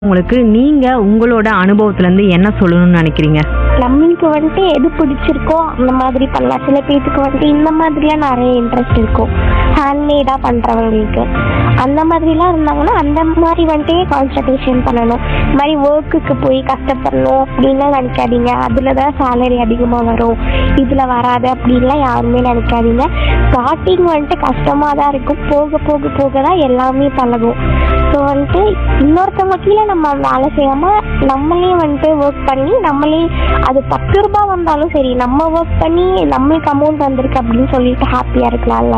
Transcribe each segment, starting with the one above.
உங்களுக்கு நீங்க உங்களோட அனுபவத்துல இருந்து என்ன சொல்லணும்னு நினைக்கிறீங்க நம்மளுக்கு வந்துட்டு எது பிடிச்சிருக்கோ அந்த மாதிரி பண்ணலாம் சில பேர்த்துக்கு வந்துட்டு இந்த மாதிரிலாம் நிறைய இன்ட்ரெஸ்ட் இருக்கும் ஹேண்ட்மேடாக பண்ணுறவங்களுக்கு அந்த மாதிரிலாம் இருந்தாங்கன்னா அந்த மாதிரி வந்துட்டு கான்சன்ட்ரேஷன் பண்ணணும் இந்த மாதிரி ஒர்க்குக்கு போய் கஷ்டப்படணும் அப்படின்லாம் நினைக்காதீங்க அதில் தான் சேலரி அதிகமாக வரும் இதில் வராது அப்படின்லாம் யாருமே நினைக்காதீங்க ஸ்டார்டிங் வந்துட்டு கஷ்டமாக தான் இருக்கும் போக போக போக தான் எல்லாமே பழகும் ஸோ வந்துட்டு இன்னொருத்தவங்க கீழே நம்ம வேலை செய்யாமல் நம்மளே வந்துட்டு ஒர்க் பண்ணி நம்மளே அது பத்து ரூபாய் வந்தாலும் சரி நம்ம ஒர்க் பண்ணி நம்மளுக்கு அமௌண்ட் வந்திருக்கு அப்படின்னு சொல்லிட்டு ஹாப்பியாக இருக்கலாம்ல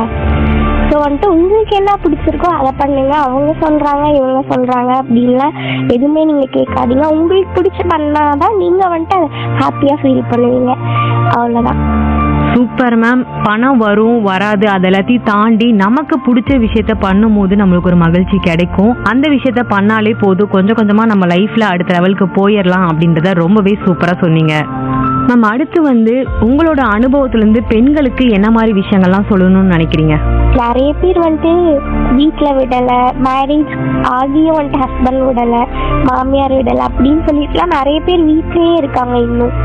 ஸோ வந்துட்டு உங்களுக்கு என்ன பிடிச்சிருக்கோ அதை பண்ணுங்க அவங்க சொல்கிறாங்க இவங்க சொல்கிறாங்க அப்படின்லாம் எதுவுமே நீங்கள் கேட்காதீங்க உங்களுக்கு பிடிச்சி பண்ணாதான் நீங்கள் வந்துட்டு அதை ஹாப்பியாக ஃபீல் பண்ணுவீங்க அவ்வளோதான் சூப்பர் மேம் பணம் வரும் வராது அது எல்லாத்தையும் தாண்டி நமக்கு பிடிச்ச விஷயத்த பண்ணும்போது நம்மளுக்கு ஒரு மகிழ்ச்சி கிடைக்கும் அந்த விஷயத்த பண்ணாலே போதும் கொஞ்சம் கொஞ்சமா நம்ம லைஃப்ல அடுத்த லெவலுக்கு போயிடலாம் அப்படின்றத ரொம்பவே சூப்பரா சொன்னீங்க மேம் அடுத்து வந்து உங்களோட அனுபவத்துல இருந்து பெண்களுக்கு என்ன மாதிரி விஷயங்கள்லாம் சொல்லணும்னு நினைக்கிறீங்க நிறைய பேர் வந்துட்டு வீட்டில் விடலை மேரேஜ் ஆகியும் வந்துட்டு ஹஸ்பண்ட் விடலை மாமியார் விடலை அப்படின்னு சொல்லிட்டுலாம் நிறைய பேர் வீட்லேயே இருக்காங்க இன்னும்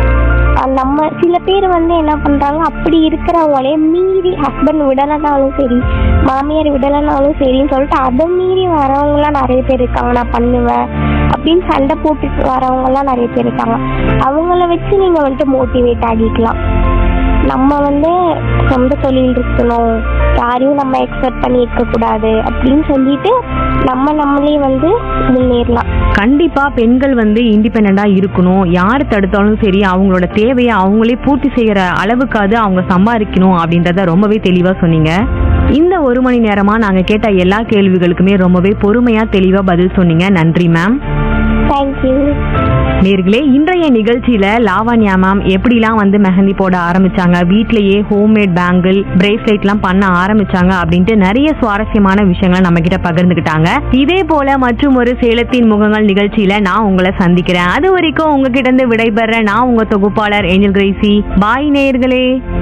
அஹ் நம்ம சில பேர் வந்து என்ன பண்ணுறாங்க அப்படி இருக்கிறவங்களே மீறி ஹஸ்பண்ட் விடலைனாலும் சரி மாமியார் விடலைனாலும் சரின்னு சொல்லிட்டு அதை மீறி வரவங்களாம் நிறைய பேர் இருக்காங்க நான் பண்ணுவேன் அப்படின்னு சண்டை போட்டுட்டு வரவங்கலாம் நிறைய பேர் இருக்காங்க அவங்கள வச்சு நீங்கள் வந்துட்டு மோட்டிவேட் ஆகிக்கலாம் நம்ம வந்து சொந்த தொழில் இருக்கணும் யாரையும் நம்ம எக்ஸ்பெக்ட் பண்ணி இருக்கக்கூடாது அப்படின்னு சொல்லிட்டு நம்ம நம்மளே வந்து முன்னேறலாம் கண்டிப்பா பெண்கள் வந்து இண்டிபெண்டா இருக்கணும் யார் தடுத்தாலும் சரி அவங்களோட தேவையை அவங்களே பூர்த்தி செய்யற அளவுக்காவது அவங்க சம்பாதிக்கணும் அப்படின்றத ரொம்பவே தெளிவா சொன்னீங்க இந்த ஒரு மணி நேரமா நாங்க கேட்ட எல்லா கேள்விகளுக்குமே ரொம்பவே பொறுமையா தெளிவா பதில் சொன்னீங்க நன்றி மேம் தேங்க்யூ நேர்களே இன்றைய நிகழ்ச்சியில லாவண்யா மேம் எப்படிலாம் வந்து மெஹந்தி போட ஆரம்பிச்சாங்க வீட்லயே ஹோம்மேட் பேங்கிள் பிரேஸ்லெட்லாம் பண்ண ஆரம்பிச்சாங்க அப்படின்ட்டு நிறைய சுவாரஸ்யமான விஷயங்களை நம்ம கிட்ட பகிர்ந்துக்கிட்டாங்க இதே போல மற்றும் ஒரு சேலத்தின் முகங்கள் நிகழ்ச்சியில நான் உங்களை சந்திக்கிறேன் அது வரைக்கும் உங்ககிட்ட இருந்து விடைபெற நான் உங்க தொகுப்பாளர் ஏஞ்சல் கிரேசி பாய் நேயர்களே